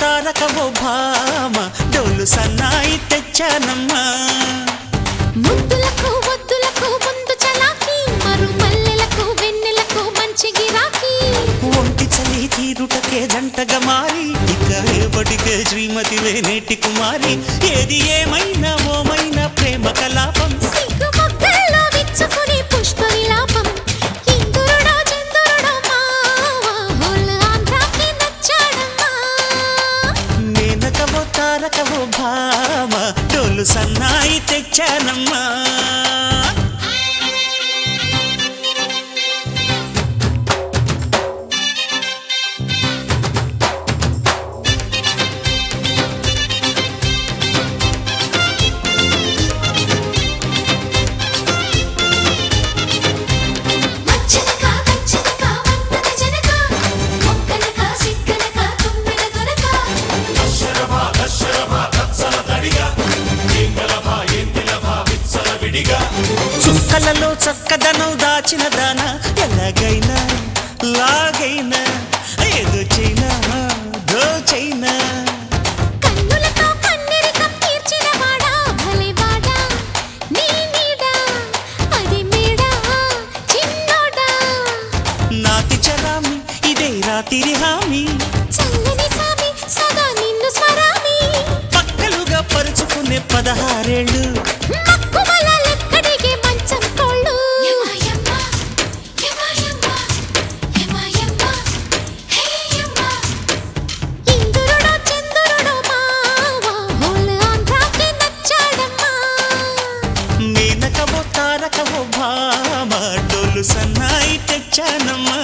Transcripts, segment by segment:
తారకవో భామ డోలు సన్నాయి తెచ్చానమ్మా ముద్దులకు వద్దులకు ముందు చలాకి మరు మల్లెలకు వెన్నెలకు మంచి గిరాకీ ఒంటి చలి తీరుటకే జంటగా మారి ఇక రేపటికే శ్రీమతి నేటి కుమారి ఏది ఏమైనా ఓమైనా ప్రేమ కలాపం సిగ్గు మొగ్గల్లో విచ్చుకునే పుష్ప విలాపం ఇందురుడో చందురుడో మావా హోల్ ఆంధ్రాకి నచ్చాడమ్మా మేనకవో తారకవో భామ డోలు సన్నాయి తెచ్చానమ్మా మచ్చనక మచ్చనక వందన జనక మొక్కనక సిక్కనక తుమ్మెద దొరక చుక్కలలో చక్కదనం దాచిన దాన ఎలాగైనా లాగైనా ఏదో చైనా దోచైనా కన్నులతో కన్నెరికం తీర్చిన వాడా భలే వాడా నీ నీడ అది మేడ చిన్నోడా నాతి చరామి ఇదే రాతిరి హామీ చల్లని సామి సదా నిన్ను స్వరామి పక్కలుగా పరుచుకునే పదహారేళ్ళు మక్కువల లెక్కడిగే మంచం కోళ్ళు యమయమ్మ యమయమ్మ యమయమ్మ హేయమ్మ ఇందురుడో చందురుడో మావా హోల్ ఆంధ్రాకి నచ్చాడమ్మా మేనకవో తారకవో భామ డోలు సన్నాయి తెచ్చానమ్మా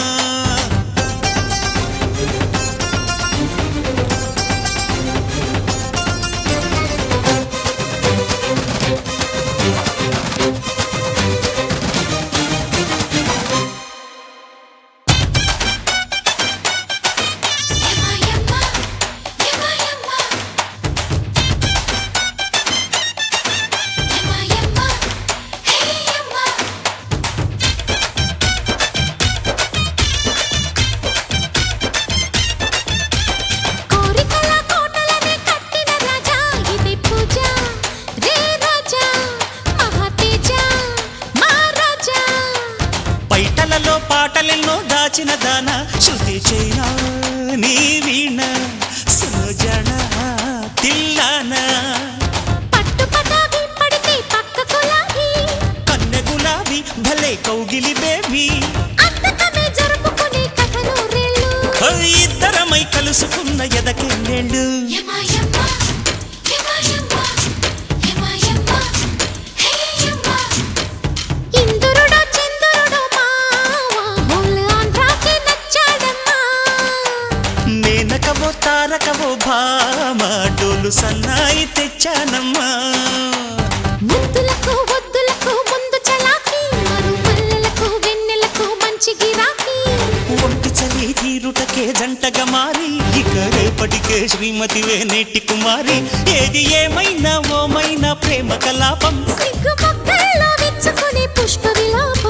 యమయమ్మ యమయమ్మ యమయమ్మ హేయమ్మ కోరికల కోటలనే కట్టిన రాజా ఇది పూజ రే రాజా మహాతేజ మహారాజా పైటలలో పాటలెన్నో దాచిన దాన శృతి చైనా నీ వీణ సుజన తిల్లాన పట్టు పటావి పడితే పక్క కులాబీ కన్నె గులాబీ భలే కౌగిలి బేబీ అంతకమే జరుపుకునే కథను రేళ్ళు ఇద్దరమై కలుసుకున్న ఎదకెళ్ళేళ్ళు యమయమ్మ యమయమ్మ యమయమ్మ హేయమ్మ ఇందురుడో చందురుడో మావా హోల్ ఆంధ్రాకి నచ్చాడమ్మా మేనకవో తారకవో భామ డోలు సన్నాయి తెచ్చానమ్మా ముద్దులకు వద్దులకు ముందు చలాకి మరు మల్లెలకు వెన్నెలకు మంచి గిరాకీ ఒంటి చలి తీరుటకే జంటగా మారి ఇక రేపటికే శ్రీమతి నేటి కుమారి ఏది ఏమైనా ఓమైనా ప్రేమ కలాపం సిగ్గు మొక్కల్లో విచ్చుకునే పుష్ప విలాపం